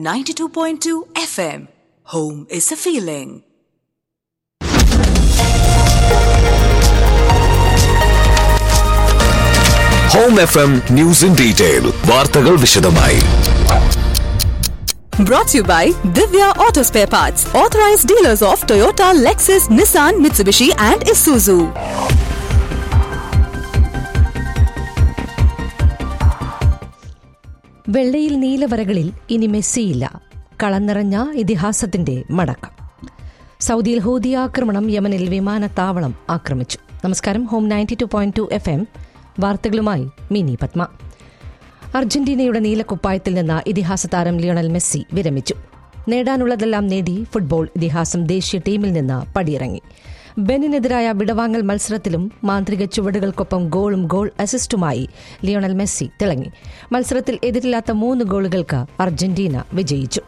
92.2 FM. Home is a feeling. Home F M news in detail വാർത്തകൾ വിശദമായി Brought to you by Divya Auto Spare Parts, authorized dealers of Toyota, Lexus, Nissan, Mitsubishi, and Isuzu. വെള്ളയിൽ നീലവരകളിൽ ഇനി മെസ്സിയില്ല കളം നിറഞ്ഞ ഇതിഹാസത്തിന്റെ മടക്കം സൗദിയിൽ Houthi ആക്രമണം യമനിൽ വിമാനത്താവളം ആക്രമിച്ചു നമസ്കാരം Home ninety two point two F M വാർത്തകളുമായി മിനി പത്മ അർജന്റീനയുടെ നീലക്കുപ്പായത്തിൽ നിന്ന് ഇതിഹാസ താരം ലിയോണൽ മെസ്സി വിരമിച്ചു നേടാനുള്ളതെല്ലാം നേടി ഫുട്ബോൾ ഇതിഹാസം ദേശീയ ടീമിൽ നിന്ന് പടിയിറങ്ങി ബെനിനെതിരായ വിടവാങ്ങൽ മത്സരത്തിലും മാന്ത്രിക ചുവടുകൾക്കൊപ്പം ഗോളും ഗോൾ അസിസ്റ്റുമായി ലിയോണൽ മെസ്സി തിളങ്ങി മത്സരത്തിൽ എതിരില്ലാത്ത മൂന്ന് ഗോളുകൾക്ക് അർജന്റീന വിജയിച്ചു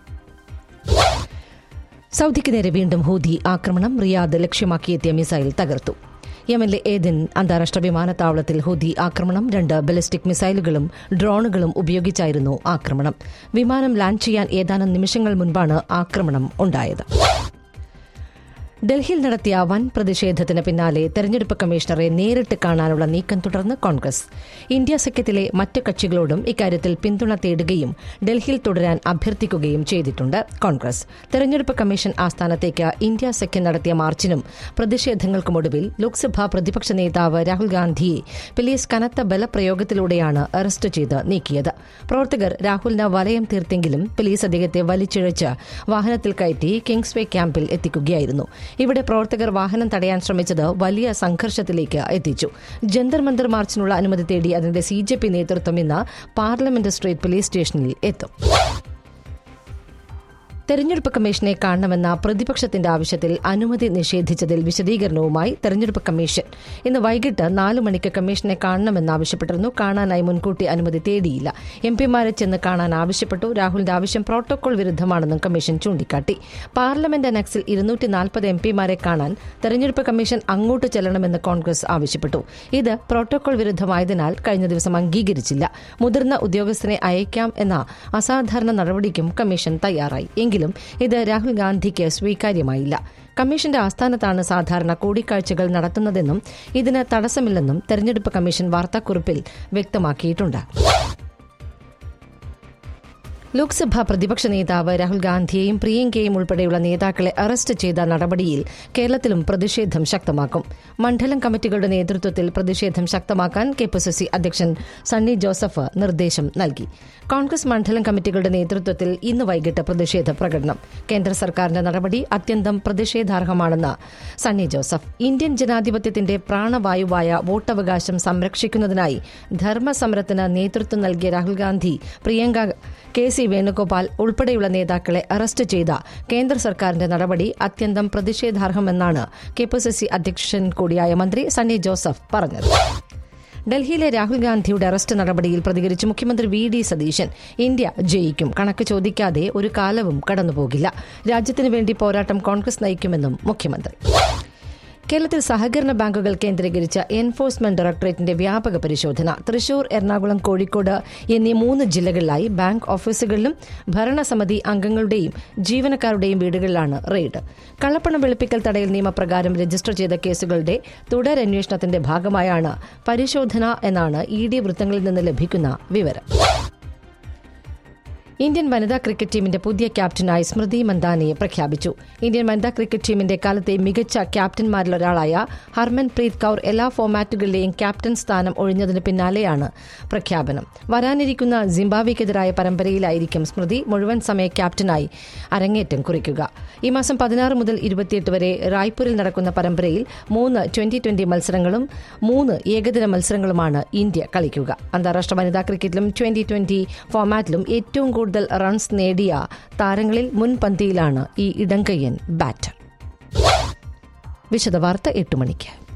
സൗദിക്ക് നേരെ വീണ്ടും ഹൂതി ആക്രമണം റിയാദ് ലക്ഷ്യമാക്കിയെത്തിയ മിസൈൽ തകർത്തു യമനിലെ ഏദൻ അന്താരാഷ്ട്ര വിമാനത്താവളത്തിൽ ഹൂതി ആക്രമണം രണ്ട് ബലിസ്റ്റിക് മിസൈലുകളും ഡ്രോണുകളും ഉപയോഗിച്ചായിരുന്നു ആക്രമണം വിമാനം ലാൻഡ് ചെയ്യാൻ ഏതാനും നിമിഷങ്ങൾ മുൻപാണ് ആക്രമണം ഉണ്ടായത് ഡൽഹിയിൽ നടത്തിയ വൻ പ്രതിഷേധത്തിന് പിന്നാലെ തെരഞ്ഞെടുപ്പ് കമ്മീഷണറെ നേരിട്ട് കാണാനുള്ള നീക്കം തുടർന്ന് കോൺഗ്രസ് ഇന്ത്യ സഖ്യത്തിലെ മറ്റ് കക്ഷികളോടും ഇക്കാര്യത്തിൽ പിന്തുണ തേടുകയും ഡൽഹിയിൽ തുടരാൻ അഭ്യർത്ഥിക്കുകയും ചെയ്തിട്ടുണ്ട് കോൺഗ്രസ് തെരഞ്ഞെടുപ്പ് കമ്മീഷൻ ആസ്ഥാനത്തേക്ക് ഇന്ത്യ സഖ്യം നടത്തിയ മാർച്ചിനും പ്രതിഷേധങ്ങൾക്കുമൊടുവിൽ ലോക്സഭാ പ്രതിപക്ഷ നേതാവ് രാഹുൽ ഗാന്ധിയെ പോലീസ് കനത്ത ബലപ്രയോഗത്തിലൂടെയാണ് അറസ്റ്റ് ചെയ്ത് നീക്കിയത് പ്രവർത്തകർ രാഹുലിന് വലയം തീർത്തെങ്കിലും പോലീസ് അദ്ദേഹത്തെ വലിച്ചിഴച്ച് വാഹനത്തിൽ കയറ്റി കിങ്സ്വേ ക്യാമ്പിൽ എത്തിക്കുകയായിരുന്നു ഇവിടെ പ്രവർത്തകർ വാഹനം തടയാൻ ശ്രമിച്ചത് വലിയ സംഘർഷത്തിലേക്ക് എത്തിച്ചു ജന്തർ മന്ദർ മാർച്ചിനുള്ള അനുമതി തേടി അതിന്റെ സി ജെ പി നേതൃത്വം ഇന്ന് പാർലമെന്റ് സ്ട്രീറ്റ് പോലീസ് സ്റ്റേഷനിൽ എത്തും തെരഞ്ഞെടുപ്പ് കമ്മീഷനെ കാണണമെന്ന പ്രതിപക്ഷത്തിന്റെ ആവശ്യത്തിൽ അനുമതി നിഷേധിച്ചതിൽ വിശദീകരണവുമായി തെരഞ്ഞെടുപ്പ് കമ്മീഷൻ ഇന്ന് വൈകിട്ട് നാല് മണിക്ക് കമ്മീഷനെ കാണണമെന്നാവശ്യപ്പെട്ടിരുന്നു കാണാനായി മുൻകൂട്ടി അനുമതി തേടിയില്ല എം പിമാരെ ചെന്ന് കാണാൻ ആവശ്യപ്പെട്ടു രാഹുലിന്റെ ആവശ്യം പ്രോട്ടോകോൾ വിരുദ്ധമാണെന്നും കമ്മീഷൻ ചൂണ്ടിക്കാട്ടി പാർലമെന്റ് അനക്സിൽ ഇരുന്നൂറ്റി നാൽപ്പത് എം പിമാരെ കാണാൻ തെരഞ്ഞെടുപ്പ് കമ്മീഷൻ അങ്ങോട്ട് ചെല്ലണമെന്ന് കോൺഗ്രസ് ആവശ്യപ്പെട്ടു ഇത് പ്രോട്ടോകോൾ വിരുദ്ധമായതിനാൽ കഴിഞ്ഞ ദിവസം അംഗീകരിച്ചില്ല മുതിർന്ന ഉദ്യോഗസ്ഥനെ അയക്കാം എന്ന അസാധാരണ നടപടിക്കും കമ്മീഷൻ തയ്യാറായി എങ്കിലും ഇത് രാഹുൽ ഗാന്ധിക്ക് സ്വീകാര്യമായില്ല കമ്മീഷന്റെ ആസ്ഥാനത്താണ് സാധാരണ കൂടിക്കാഴ്ചകൾ നടത്തുന്നതെന്നും ഇതിന് തടസ്സമില്ലെന്നും തെരഞ്ഞെടുപ്പ് കമ്മീഷൻ വാർത്താക്കുറിപ്പിൽ വ്യക്തമാക്കിയിട്ടുണ്ട് ലോക്സഭാ പ്രതിപക്ഷ നേതാവ് രാഹുൽ ഗാന്ധിയെയും പ്രിയങ്കയെയും ഉൾപ്പെടെയുള്ള നേതാക്കളെ അറസ്റ്റ് ചെയ്ത നടപടിയിൽ കേരളത്തിലും പ്രതിഷേധം ശക്തമാക്കും മണ്ഡലം കമ്മിറ്റികളുടെ നേതൃത്വത്തിൽ പ്രതിഷേധം ശക്തമാക്കാൻ കെപിസിസി അധ്യക്ഷൻ സണ്ണി ജോസഫ് നിർദ്ദേശം നൽകി കോൺഗ്രസ് മണ്ഡലം കമ്മിറ്റികളുടെ നേതൃത്വത്തിൽ ഇന്ന് വൈകിട്ട് പ്രതിഷേധ പ്രകടനം കേന്ദ്ര സർക്കാരിന്റെ നടപടി അത്യന്തം പ്രതിഷേധാർഹമാണെന്ന് സണ്ണി ജോസഫ് ഇന്ത്യൻ ജനാധിപത്യത്തിന്റെ പ്രാണവായുവായ വോട്ടവകാശം സംരക്ഷിക്കുന്നതിനായി ധർമ്മസമരത്തിന് നേതൃത്വം നൽകിയ രാഹുൽ ഗാന്ധി പ്രിയങ്ക കെ സി വേണുഗോപാൽ ഉൾപ്പെടെയുള്ള നേതാക്കളെ അറസ്റ്റ് ചെയ്ത കേന്ദ്ര സർക്കാരിന്റെ നടപടി അത്യന്തം പ്രതിഷേധാർഹമെന്നാണ് കെപിസിസി അധ്യക്ഷൻ കൂടിയായ മന്ത്രി സണ്ണി ജോസഫ് പറഞ്ഞത് ഡൽഹിയിലെ രാഹുൽ ഗാന്ധിയുടെ അറസ്റ്റ് നടപടിയിൽ പ്രതികരിച്ച് മുഖ്യമന്ത്രി വി ഡി സതീശൻ ഇന്ത്യ ജയിക്കും കണക്ക് ചോദിക്കാതെ ഒരു കാലവും കടന്നുപോകില്ല രാജ്യത്തിനു വേണ്ടി പോരാട്ടം കോൺഗ്രസ് നയിക്കുമെന്നും മുഖ്യമന്ത്രി കേരളത്തിൽ സഹകരണ ബാങ്കുകൾ കേന്ദ്രീകരിച്ച എൻഫോഴ്സ്മെന്റ് ഡയറക്ടറേറ്റിന്റെ വ്യാപക പരിശോധന തൃശൂർ എറണാകുളം കോഴിക്കോട് എന്നീ മൂന്ന് ജില്ലകളിലായി ബാങ്ക് ഓഫീസുകളിലും ഭരണസമിതി അംഗങ്ങളുടെയും ജീവനക്കാരുടെയും വീടുകളിലാണ് റെയ്ഡ് കള്ളപ്പണം വെളുപ്പിക്കൽ തടയൽ നിയമപ്രകാരം രജിസ്റ്റർ ചെയ്ത കേസുകളുടെ തുടരന്വേഷണത്തിന്റെ ഭാഗമായാണ് പരിശോധന എന്നാണ് ഇ ഡി വൃത്തങ്ങളിൽ നിന്ന് ലഭിക്കുന്ന വിവരം ഇന്ത്യൻ വനിതാ ക്രിക്കറ്റ് ടീമിന്റെ പുതിയ ക്യാപ്റ്റനായി സ്മൃതി മന്ദാനയെ പ്രഖ്യാപിച്ചു ഇന്ത്യൻ വനിതാ ക്രിക്കറ്റ് ടീമിന്റെ കാലത്തെ മികച്ച ക്യാപ്റ്റന്മാരിലൊരാളായ ഹർമൻപ്രീത് കൌർ എല്ലാ ഫോർമാറ്റുകളിലെയും ക്യാപ്റ്റൻ സ്ഥാനം ഒഴിഞ്ഞതിന് പിന്നാലെയാണ് പ്രഖ്യാപനം വരാനിരിക്കുന്ന സിംബാബ്വെക്കെതിരായ പരമ്പരയിലായിരിക്കും സ്മൃതി മുഴുവൻ സമയ ക്യാപ്റ്റനായി അരങ്ങേറ്റം കുറിക്കുക ഈ മാസം പതിനാറ് മുതൽ ഇരുപത്തിയെട്ട് വരെ റായ്പൂരിൽ നടക്കുന്ന പരമ്പരയിൽ മൂന്ന് ട്വന്റി ട്വന്റി മത്സരങ്ങളും മൂന്ന് ഏകദിന മത്സരങ്ങളുമാണ് ഇന്ത്യ കളിക്കുക അന്താരാഷ്ട്ര വനിതാ ക്രിക്കറ്റിലും ട്വന്റി ട്വന്റി ഫോർമാറ്റിലും ഏറ്റവും കൂടുതൽ റൺസ് നേടിയ താരങ്ങളിൽ മുൻപന്തിയിലാണ് ഈ ഇടങ്കയ്യൻ ബാറ്റർ വിശദവാർത്ത എട്ട് മണിക്ക്